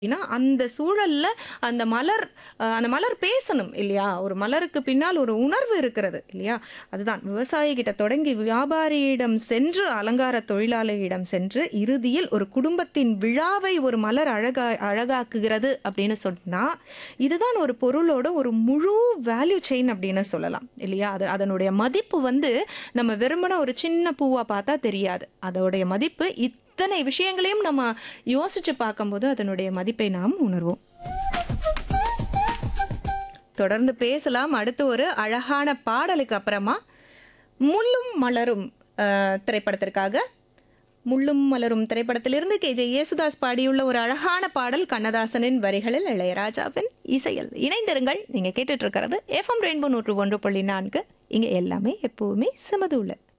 ஏன்னா அந்த சூழல்ல அந்த மலர் அஹ், அந்த மலர் பேசணும் இல்லையா ஒரு மலருக்கு பின்னால் ஒரு உணர்வு இருக்கிறது இல்லையா அதுதான் விவசாயி கிட்ட தொடங்கி வியாபாரியிடம் சென்று அலங்கார தொழிலாளியிடம் சென்று இறுதியில் ஒரு குடும்பத்தின் விழாவை ஒரு மலர் அழகா அழகாக்குகிறது அப்படின்னு சொன்னா இதுதான் ஒரு பொருளோட ஒரு முழு வேல்யூ செயின் அப்படின்னு சொல்லலாம் இல்லையா அது அதனுடைய மதிப்பு வந்து நம்ம வெறுமனே ஒரு சின்ன பூவா பார்த்தா தெரியாது அதோடைய மதிப்பு இத்தனை விஷயங்களையும் நம்ம யோசிச்சு பார்க்கும்போது அதனுடைய மதிப்பை நாம் உணர்வோம் தொடர்ந்து பேசலாம் அடுத்து ஒரு அழகான பாடலுக்கு அப்புறமா முள்ளும் மலரும் அஹ், திரைப்படத்திற்காக முள்ளும் மலரும் திரைப்படத்திலிருந்து கே ஜே யேசுதாஸ் பாடியுள்ள ஒரு அழகான பாடல் கண்ணதாசனின் வரிகளில் இளையராஜாவின் இசையில் இணைந்திருங்கள் நீங்க கேட்டுட்டு இருக்கிறது எஃப்எம் ரெயின்போ நூற்று ஒன்று புள்ளி நான்கு இங்க எல்லாமே எப்பவுமே சமதுள்ள